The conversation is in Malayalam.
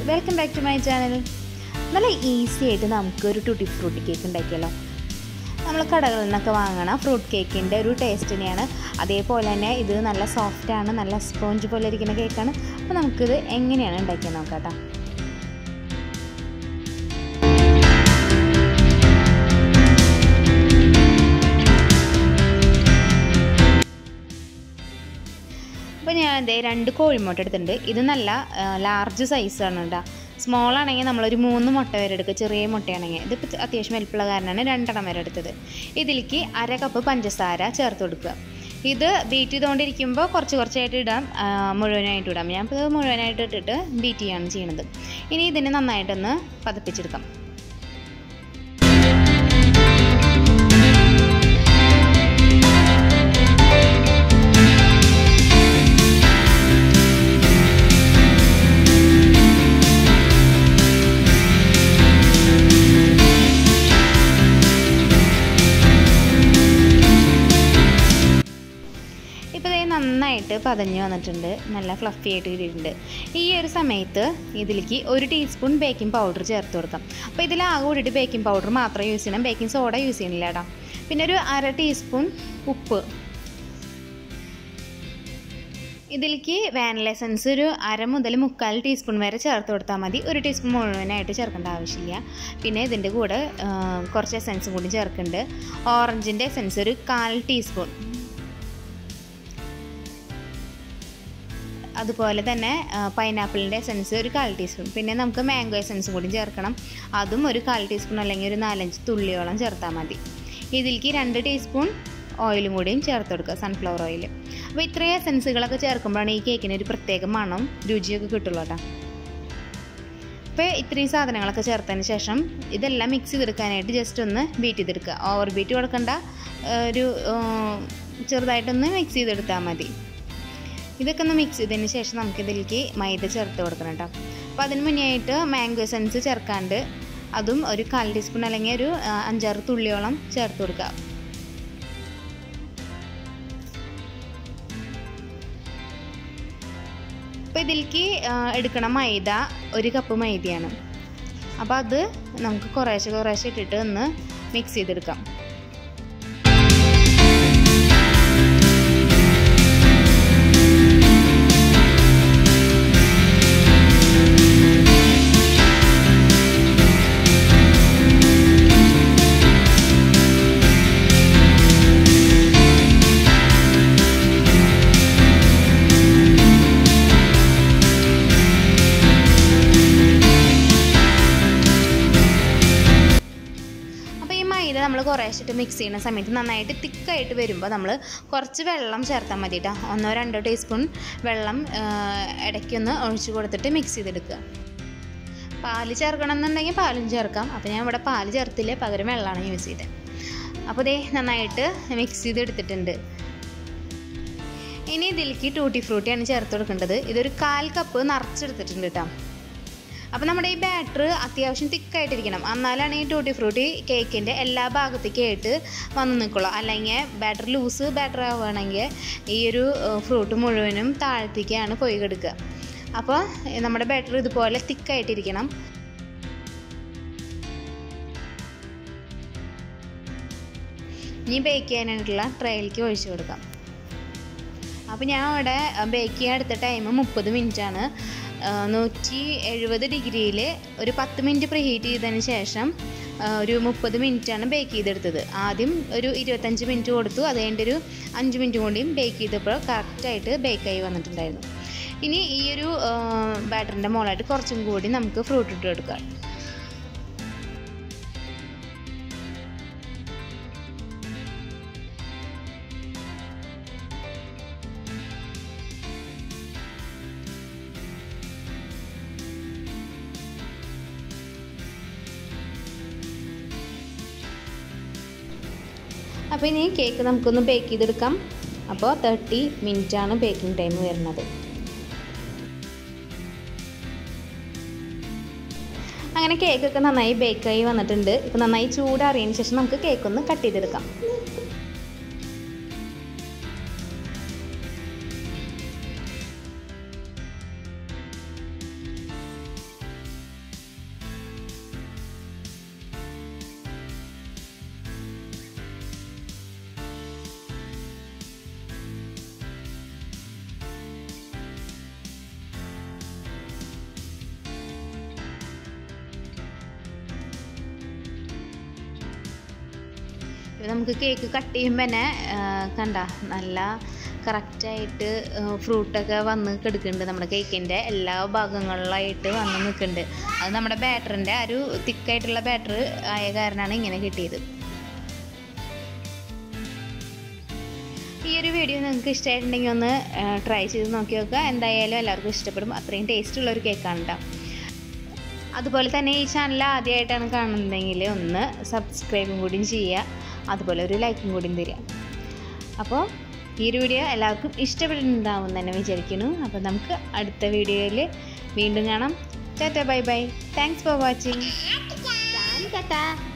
welcome back to my channel നല്ല ഈസി ആയിട്ട് നമുക്ക് ഒരു ടൂട്ടി ഫ്രൂട്ടി കേക്ക് ഉണ്ടാക്കിയല്ലോ നമ്മൾ കടകളിൽ നിന്നൊക്കെ വാങ്ങണ ഫ്രൂട്ട് കേക്കിൻ്റെ ഒരു ടേസ്റ്റ് തന്നെയാണ് അതേപോലെ തന്നെ ഇത് നല്ല സോഫ്റ്റാണ് നല്ല സ്പോഞ്ച് പോലെ ഇരിക്കുന്ന കേക്കാണ് അപ്പോൾ നമുക്കിത് എങ്ങനെയാണ് ഉണ്ടാക്കിയത് നോക്കാം കേട്ടോ അപ്പോൾ ഞാൻ ഇതേ രണ്ട് കോഴിമുട്ട എടുത്തിട്ടുണ്ട് ഇത് നല്ല ലാർജ് സൈസാണ് കേട്ടോ സ്മോൾ ആണെങ്കിൽ നമ്മളൊരു മൂന്ന് മുട്ട വരെ എടുക്കുക ചെറിയ മുട്ടയാണെങ്കിൽ ഇതിപ്പോൾ അത്യാവശ്യം വലിപ്പമുള്ള കാരണമാണ് രണ്ടെണ്ണം വരെ എടുത്തത് ഇതിലേക്ക് അര കപ്പ് പഞ്ചസാര ചേർത്ത് കൊടുക്കുക ഇത് ബീറ്റ് ചെയ്തുകൊണ്ടിരിക്കുമ്പോൾ കുറച്ച് കുറച്ചായിട്ട് ഇടാം ആ, മുഴുവനായിട്ട് ഇടാം ഞാൻ ഇപ്പോൾ മുഴുവനായിട്ട് ഇട്ടിട്ട് ബീറ്റ് ചെയ്യാണ് ചെയ്യണത് ഇനി ഇതിനെ നന്നായിട്ടൊന്ന് പതപ്പിച്ചെടുക്കാം ഇപ്പോൾ ഇത് നന്നായിട്ട് പതഞ്ഞ് വന്നിട്ടുണ്ട് നല്ല ഫ്ലഫി ആയിട്ട് കിട്ടിയിട്ടുണ്ട് ഈ ഒരു സമയത്ത് ഇതിലേക്ക് ഒരു ടീസ്പൂൺ ബേക്കിംഗ് പൗഡർ ചേർത്ത് കൊടുക്കാം അപ്പോൾ ഇതിലാകെ കൂടിയിട്ട് ബേക്കിംഗ് പൗഡർ മാത്രം യൂസ് ചെയ്യണം ബേക്കിംഗ് സോഡ യൂസ് ചെയ്യണില്ല കേട്ടോ പിന്നെ ഒരു അര ടീസ്പൂൺ ഉപ്പ് ഇതിലേക്ക് വാനില എസൻസ് ഒരു അര മുതൽ മുക്കാൽ ടീസ്പൂൺ വരെ ചേർത്ത് കൊടുത്താൽ മതി ഒരു ടീസ്പൂൺ മുഴുവനായിട്ട് ചേർക്കേണ്ട ആവശ്യമില്ല പിന്നെ ഇതിൻ്റെ കൂടെ ആ, കുറച്ച് എസൻസും കൂടി ചേർക്കുന്നുണ്ട് ഓറഞ്ചിൻ്റെ എസൻസ് ഒരു കാൽ ടീസ്പൂൺ അതുപോലെ തന്നെ പൈനാപ്പിളിൻ്റെ എസൻസ് ഒരു കാൽ ടീസ്പൂൺ പിന്നെ നമുക്ക് മാംഗോ എസൻസ് കൂടി ചേർക്കണം അതും ഒരു കാൽ ടീസ്പൂൺ അല്ലെങ്കിൽ ഒരു നാലഞ്ച് തുള്ളിയോളം ചേർത്താൽ മതി ഇതിലേക്ക് രണ്ട് ടീസ്പൂൺ ഓയിലും കൂടിയും ചേർത്ത് കൊടുക്കുക സൺഫ്ലവർ ഓയിൽ അപ്പോൾ ഇത്രയും എസൻസുകളൊക്കെ ചേർക്കുമ്പോഴാണ് ഈ കേക്കിന് ഒരു പ്രത്യേക മണം രുചിയൊക്കെ കിട്ടുള്ളൂ കേട്ടോ അപ്പോൾ ഇത്രയും സാധനങ്ങളൊക്കെ ചേർത്തതിന് ശേഷം ഇതെല്ലാം മിക്സ് ചെയ്തെടുക്കാനായിട്ട് ജസ്റ്റ് ഒന്ന് ബീറ്റ് ചെയ്തെടുക്കുക ഓവർ ബീറ്റ് കൊടുക്കണ്ട ഏഹ് ഒരു ഏഹ് ചെറുതായിട്ടൊന്ന് മിക്സ് ചെയ്തെടുത്താൽ മതി ഇതൊക്കെ ഒന്ന് മിക്സ് ചെയ്തതിന് ശേഷം നമുക്ക് ഇതിലേക്ക് മൈദ ചേർത്ത് കൊടുക്കണം കേട്ടോ അപ്പോൾ അതിന് മുന്നേ ആയിട്ട് മാംഗോ എസൻസ് ചേർക്കാണ്ട് അതും ഒരു കാൽ ടീസ്പൂൺ അല്ലെങ്കിൽ ഒരു ആ, അഞ്ചാറ് തുള്ളിയോളം ചേർത്ത് കൊടുക്കുക അപ്പോൾ ഇതിലേക്ക് ആ, എടുക്കണ മൈദ ഒരു കപ്പ് മൈദയാണ് അപ്പോൾ അത് നമുക്ക് കുറേശ്ശെ കുറേശ്ശെ ഇട്ടിട്ട് ഒന്ന് മിക്സ് ചെയ്തെടുക്കാം അപ്പോൾ ഈ മൈദ നമ്മൾ കുറേശ്ശിട്ട് മിക്സ് ചെയ്യുന്ന സമയത്ത് നന്നായിട്ട് തിക്കായിട്ട് വരുമ്പോൾ നമ്മൾ കുറച്ച് വെള്ളം ചേർത്താൽ മതി കേട്ടോ ഒന്നോ രണ്ടോ ടീസ്പൂൺ വെള്ളം ആ, ഇടയ്ക്കൊന്ന് ഒഴിച്ച് കൊടുത്തിട്ട് മിക്സ് ചെയ്തെടുക്കുക പാല് ചേർക്കണം എന്നുണ്ടെങ്കിൽ പാലും ചേർക്കാം അപ്പോൾ ഞാൻ ഇവിടെ പാല് ചേർത്തില്ല പകരം വെള്ളമാണ് യൂസ് ചെയ്തത് അപ്പോൾ ദേ നന്നായിട്ട് മിക്സ് ചെയ്തെടുത്തിട്ടുണ്ട് ഇനി ഇതിലേക്ക് ടൂട്ടി ഫ്രൂട്ടിയാണ് ചേർത്ത് കൊടുക്കേണ്ടത് ഇതൊരു കാൽ കപ്പ് നിറച്ചെടുത്തിട്ടുണ്ട് കേട്ടോ അപ്പോൾ നമ്മുടെ ഈ ബാറ്റർ അത്യാവശ്യം തിക്കായിട്ടിരിക്കണം എന്നാലാണ് ഈ ടൂട്ടി ഫ്രൂട്ടി കേക്കിൻ്റെ എല്ലാ ഭാഗത്തേക്കും ആയിട്ട് വന്ന് നിൽക്കുള്ളൂ അല്ലെങ്കിൽ ബാറ്റർ ലൂസ് ബാറ്റർ ആവുകയാണെങ്കിൽ ഈ ഒരു ഫ്രൂട്ട് മുഴുവനും താഴത്തേക്കാണ് പോയി കിടക്കുക അപ്പോൾ നമ്മുടെ ബാറ്റർ ഇതുപോലെ തിക്കായിട്ടിരിക്കണം ഇനി ബേക്ക് ചെയ്യാനായിട്ടുള്ള ട്രയലിലേക്ക് ഒഴിച്ചു കൊടുക്കാം അപ്പോൾ ഞാൻ അവിടെ ബേക്ക് ചെയ്യാൻ എടുത്ത ടൈം മുപ്പത് മിനിറ്റാണ് നൂറ്റി എഴുപത് ഡിഗ്രിയിൽ ഒരു പത്ത് മിനിറ്റ് പ്രീ ഹീറ്റ് ചെയ്തതിന് ശേഷം ആ, ഒരു മുപ്പത് മിനിറ്റാണ് ബേക്ക് ചെയ്തെടുത്തത് ആദ്യം ഒരു ഇരുപത്തഞ്ച് മിനിറ്റ് കൊടുത്തു അത് കഴിഞ്ഞിട്ട് ഒരു അഞ്ച് മിനിറ്റ് കൂടിയും ബേക്ക് ചെയ്തപ്പോൾ കറക്റ്റായിട്ട് ബേക്കായി വന്നിട്ടുണ്ടായിരുന്നു ഇനി ഈ ഒരു ബാറ്ററിൻ്റെ മുകളായിട്ട് കുറച്ചും കൂടി നമുക്ക് ഫ്രൂട്ട് ഇട്ട് കൊടുക്കാം അപ്പോൾ ഇനി കേക്ക് നമുക്കൊന്ന് ബേക്ക് ചെയ്തെടുക്കാം അപ്പോൾ തേർട്ടി ആണ് ബേക്കിംഗ് ടൈം വരുന്നത് അങ്ങനെ കേക്കൊക്കെ നന്നായി ബേക്കായി വന്നിട്ടുണ്ട് ഇപ്പോൾ നന്നായി ചൂടാറിയതിന് ശേഷം നമുക്ക് കേക്കൊന്ന് കട്ട് ചെയ്തെടുക്കാം നമുക്ക് കേക്ക് കട്ട് ചെയ്യുമ്പോൾ തന്നെ ആ, കണ്ട നല്ല കറക്റ്റായിട്ട് ഫ്രൂട്ടൊക്കെ വന്ന് കിടക്കുന്നുണ്ട് നമ്മുടെ കേക്കിൻ്റെ എല്ലാ ഭാഗങ്ങളിലായിട്ട് വന്ന് നിൽക്കുന്നുണ്ട് അത് നമ്മുടെ ബാറ്ററിൻ്റെ ആ ഒരു തിക്കായിട്ടുള്ള ബാറ്റർ ആയ കാരണമാണ് ഇങ്ങനെ കിട്ടിയത് ഈ ഒരു വീഡിയോ നിങ്ങൾക്ക് ഇഷ്ടമായിട്ടുണ്ടെങ്കിൽ ഒന്ന് ട്രൈ ചെയ്ത് നോക്കി നോക്കുക എന്തായാലും എല്ലാവർക്കും ഇഷ്ടപ്പെടും അത്രയും ടേസ്റ്റ് ഉള്ള ഒരു കേക്കാണ് കേട്ടോ അതുപോലെ തന്നെ ഈ ചാനൽ ആദ്യമായിട്ടാണ് കാണുന്നതെങ്കിൽ ഒന്ന് സബ്സ്ക്രൈബും കൂടിയും ചെയ്യുക അതുപോലെ ഒരു ലൈക്കും കൂടിയും തരിക അപ്പോൾ ഈ ഒരു വീഡിയോ എല്ലാവർക്കും ഇഷ്ടപ്പെടുന്നുണ്ടാവും തന്നെ വിചാരിക്കുന്നു അപ്പോൾ നമുക്ക് അടുത്ത വീഡിയോയിൽ വീണ്ടും കാണാം tata bye bye thanks for watching Tan kata